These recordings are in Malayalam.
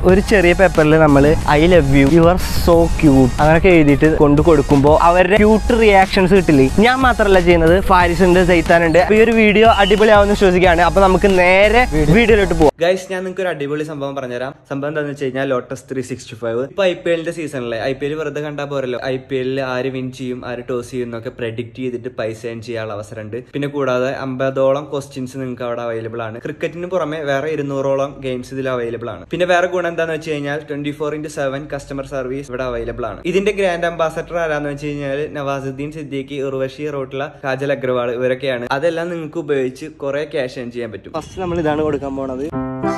ഒരു ചെറിയ പേപ്പറിൽ നമ്മൾ I love you you are so cute അങ്ങനെയൊക്കെ എഴുതിയിട്ട് കൊണ്ട് കൊടുക്കുമ്പോൾ അവരുടെ ക്യൂട്ട് റിയാക്ഷൻസ് കിട്ടില്ലേ ഞാൻ മാത്രമല്ല ചെയ്യുന്നത് ഫാരിസ് ഉണ്ട് സൈത്താനുണ്ട് അപ്പൊ ഈ ഒരു വീഡിയോ അടിപൊളിയാവുമെന്ന് വിശ്വസിക്കുകയാണ് അപ്പൊ നമുക്ക് നേരെ വീഡിയോയിലോട്ട് പോവാം ഗൈസ് ഞാൻ നിങ്ങൾക്ക് ഒരു അടിപൊളി സംഭവം പറഞ്ഞുതരാം സംഭവം എന്താണെന്ന് വെച്ച് കഴിഞ്ഞാൽ ലോട്ടസ് ത്രീ സിക്സ്റ്റി ഫൈവ് ഇപ്പൊ ഐ പി എല്ലിന്റെ സീസണിലെ ഐ പി എൽ വെറുതെ കണ്ടാൽ പോരല്ലോ ഐ പി എല്ലിൽ ആര് വിൻ ചെയ്യും ആര് ടോസ് ചെയ്യും എന്നൊക്കെ പ്രഡിക്ട് ചെയ്തിട്ട് പൈസ ഏൺ ചെയ്യാനുള്ള അവസരമുണ്ട് പിന്നെ കൂടാതെ അമ്പതോളം ക്വസ്റ്റ്യൻസ് നിങ്ങൾക്ക് അവിടെ അവൈലബിൾ ആണ് ക്രിക്കറ്റിന് പുറമെ വേറെ ഇരുന്നൂറോളം ഗെയിംസ് ഇതിൽ അവൈലബിൾ ആണ് പിന്നെ വേറെ ഗുണം എന്താണെന്ന് വെച്ച് കഴിഞ്ഞാൽ twenty four into seven customer service ഇവിടെ അവൈലബിൾ ആണ് ഇതിന്റെ ഗ്രാൻഡ് അംബാസഡർ ആരാന്ന് വെച്ച് കഴിഞ്ഞാൽ നവാസുദ്ദീൻ സിദ്ദീഖി ഉർവശി റോട്ടില കാജൽ അഗ്രവാൾ ഇവരൊക്കെയാണ് അതെല്ലാം നിങ്ങൾക്ക് ഉപയോഗിച്ച് കുറെ ക്യാഷ് ഏൺ ചെയ്യാൻ പറ്റും ഫസ്റ്റ് നമ്മൾ ഇതാണ് കൊടുക്കാൻ പോണത്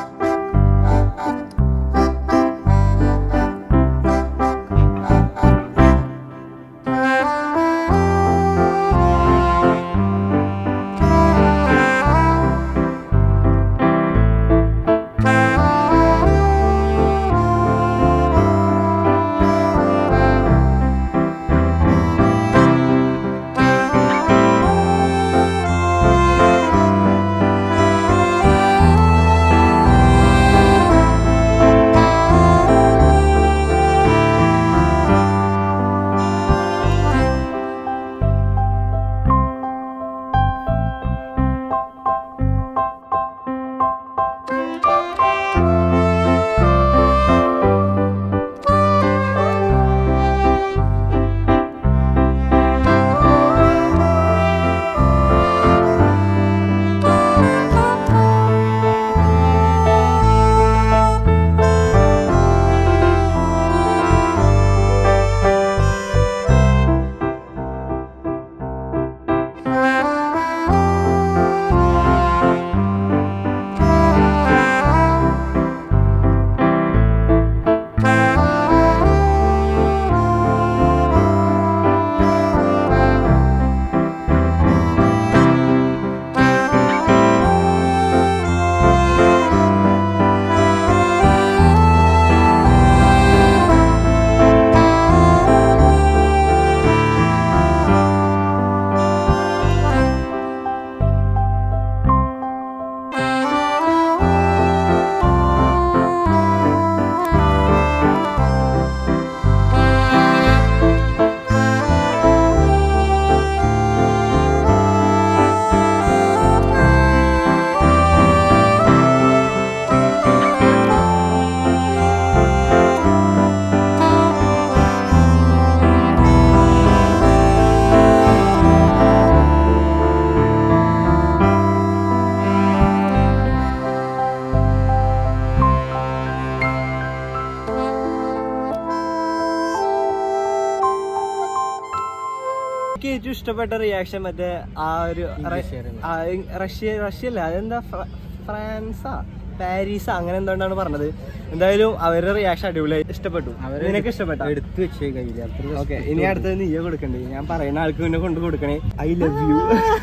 എനിക്ക് ഏറ്റവും ഇഷ്ടപ്പെട്ട റിയാക്ഷൻ മറ്റേ ആ ഒരു റ- ആ, റഷ്യ റഷ്യ അല്ല അതെന്താ ഫ്ര- ഫ്രാൻസാ പാരീസാ അങ്ങനെ എന്തുകൊണ്ടാണ് പറഞ്ഞത് എന്തായാലും അവരുടെ റിയാക്ഷൻ അടിപൊളിയായി ഇഷ്ടപ്പെട്ടു നിനക്ക് ഇഷ്ടപ്പെട്ട എടുത്തു വെച്ചേ കയ്യില് അത്ര ഓക്കെ ഇനി അടുത്തത് നീയെ കൊടുക്കണ്ടേ ഞാൻ പറയുന്ന ആൾക്ക് പിന്നെ കൊണ്ട് കൊടുക്കണേ I love you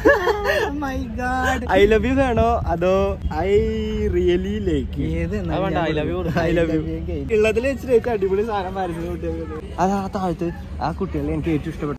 my god I love you വേണോ അതോ ഐ റിയലി ലൈക്ക് ഏത് I love you I love you ഉള്ളതിൽ വെച്ചിട്ട് ഏറ്റവും അടിപൊളി സാധനം വരച്ചത് കുട്ടികൾക്ക് അത് ആ താഴത്ത് ആ കുട്ടികളെ എനിക്ക് ഏറ്റവും ഇഷ്ടപ്പെട്ടു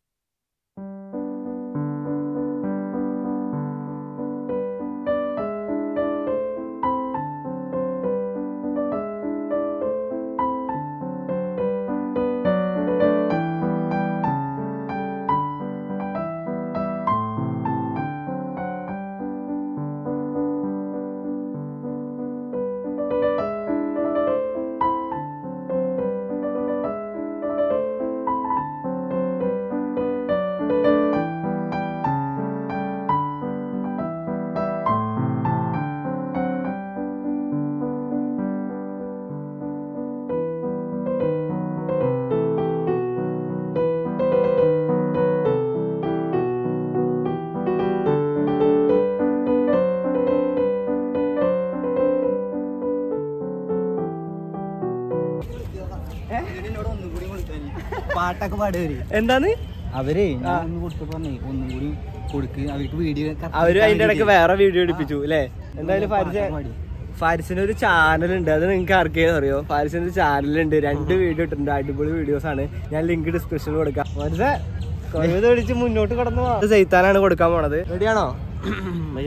പാട്ടൊക്കെ പാടുവര് എന്താന്ന് അവരെ ഞാൻ ഒന്ന് കൊടുത്തു പറഞ്ഞേ ഒന്നും കൂടി കൊടുക്ക് അവർക്ക് വീഡിയോ അവര് അതിന്റെ ഇടയ്ക്ക് വേറെ വീഡിയോ എടുപ്പിച്ചു അല്ലേ എന്തായാലും ഫാരിസ് ഫാരിസിന് ഒരു ചാനൽ ഉണ്ട് അത് നിങ്ങൾക്ക് ആർക്കെങ്കിലും അറിയോ ഫാരിസിന് ഒരു ചാനലുണ്ട് രണ്ട് വീഡിയോ ഇട്ടിട്ടുണ്ട് അടിപൊളി വീഡിയോസ് ആണ് ഞാൻ ലിങ്ക് ഡിസ്ക്രിപ്ഷനിൽ കൊടുക്കാം ഫാരിസെ കഴിവ് പിടിച്ച് മുന്നോട്ട് കടന്നു പോവാം. ഇത് ചെയ്ത്താനാണ് കൊടുക്കാൻ പോണത് റെഡിയാണോ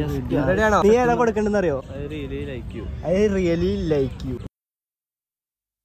റെഡിയാണോ നീ ഏതാ കൊടുക്കണ്ടെന്ന് അറിയോ ഐ റിയലി ലൈക്ക് യു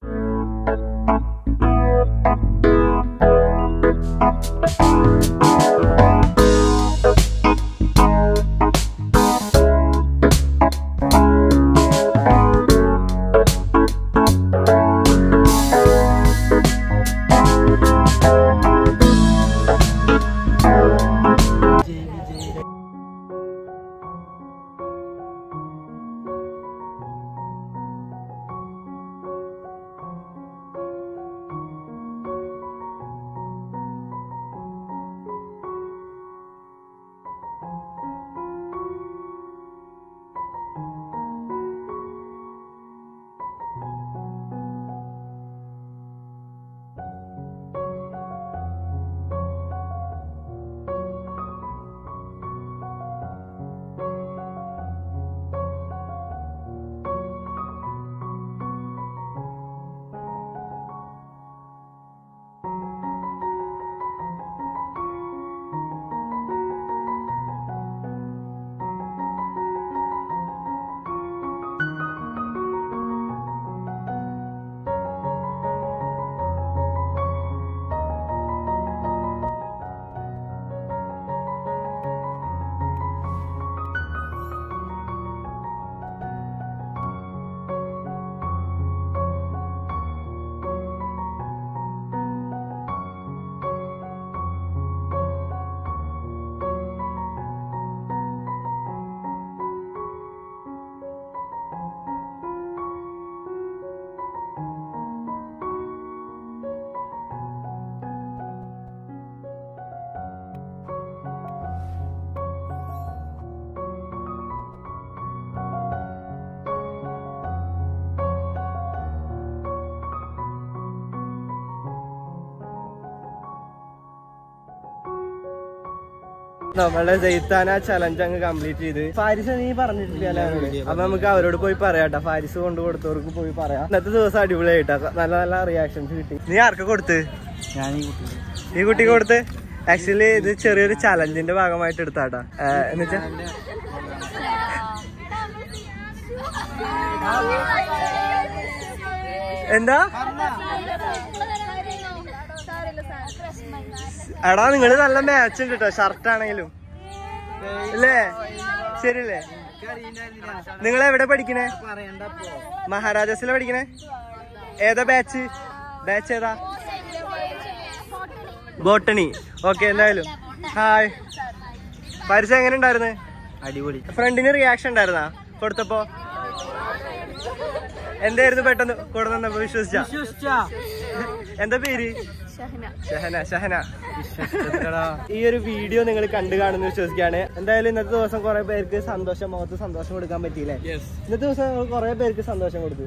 നമ്മളെ ജയിത്താന ചലഞ്ച് അങ്ങ് കംപ്ലീറ്റ് ചെയ്ത് ഫാരിസ് നീ പറഞ്ഞിട്ടില്ല അവരോട് അപ്പൊ നമുക്ക് അവരോട് പോയി പറയാട്ടോ ഫാരിസ് കൊണ്ട് കൊടുത്തവർക്ക് പോയി പറയാം ഇന്നത്തെ ദിവസം അടിപൊളിയായിട്ടാ നല്ല നല്ല റിയാക്ഷൻസ് കിട്ടി നീ ആർക്ക് കൊടുത്ത് ഞാൻ ഈ കുട്ടി ഈ കുട്ടിക്ക് കൊടുത്ത് ആക്ച്വലി ഇത് ചെറിയൊരു ചലഞ്ചിന്റെ ഭാഗമായിട്ട് എടുത്താട്ടാ ഏഹ്, എന്നുവെച്ചാ എന്താ എടാ നിങ്ങള് നല്ല മാച്ച് ഉണ്ട് കേട്ടോ ഷർട്ട് ആണെങ്കിലും അല്ലേ ശരിയല്ലേ നിങ്ങൾ എവിടെ പഠിക്കണേ മഹാരാജാസിലെ പഠിക്കണേ ഏതാ ബാച്ച് ബാച്ച് ഏതാ ബോട്ടണി ഓക്കെ എന്തായാലും ഹായ് പരിചയം എങ്ങനെ ഉണ്ടായിരുന്നു അടിപൊളി ഫ്രണ്ടിന് റിയാക്ഷൻ ഉണ്ടായിരുന്നാ കൊടുത്തപ്പോ എന്തായിരുന്നു പെട്ടെന്ന് കൂടെ നിന്നപ്പോ വിശ്വസിച്ച എന്താ പേര് ഷഹന ഷഹന ഈ ഒരു വീഡിയോ നിങ്ങൾ കണ്ടു കാണുന്നു വിശ്വസിക്കാണ് എന്തായാലും ഇന്നത്തെ ദിവസം കുറെ പേർക്ക് സന്തോഷം മുഖത്ത് സന്തോഷം കൊടുക്കാൻ പറ്റിയില്ലേ ഇന്നത്തെ ദിവസം കുറെ പേർക്ക് സന്തോഷം കൊടുത്തു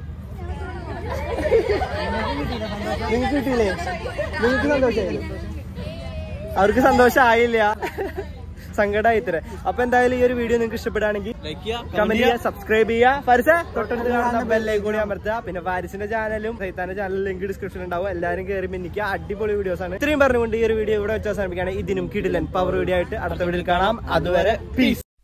നിങ്ങൾക്ക് കിട്ടിയില്ലേ നിങ്ങൾക്ക് സന്തോഷമായില്ലേ അവർക്ക് സന്തോഷമായില്ല സങ്കടമായി ഇത്ര അപ്പൊ എന്തായാലും ഈ ഒരു വീഡിയോ നിങ്ങൾക്ക് ഇഷ്ടപ്പെടുകയാണെങ്കിൽ കമന്റ് ചെയ്യുക സബ്സ്ക്രൈബ് ചെയ്യുക ഫാരിസ തൊട്ടടുത്ത് കാണുന്ന ബെല്ലൈ കൂടി അമർത്തുക പിന്നെ ഫാരിസിന്റെ ചാനലും സൈത്താന്റെ ചാനലും ലിങ്ക് ഡിസ്ക്രിപ്ഷൻ ഉണ്ടാവും എല്ലാവരും കയറി മിന്നിക്കുക അടിപൊളി വീഡിയോസ് ആണ് ഇത്രയും പറഞ്ഞുകൊണ്ട് ഈ ഒരു വീഡിയോ ഇവിടെ വെച്ച് അവസാനിപ്പിക്കുകയാണ് ഇതിനും കിടിലൻ പവർ വീഡിയോ ആയിട്ട് അടുത്ത വീഡിയോയിൽ കാണാം അതുവരെ പീസ്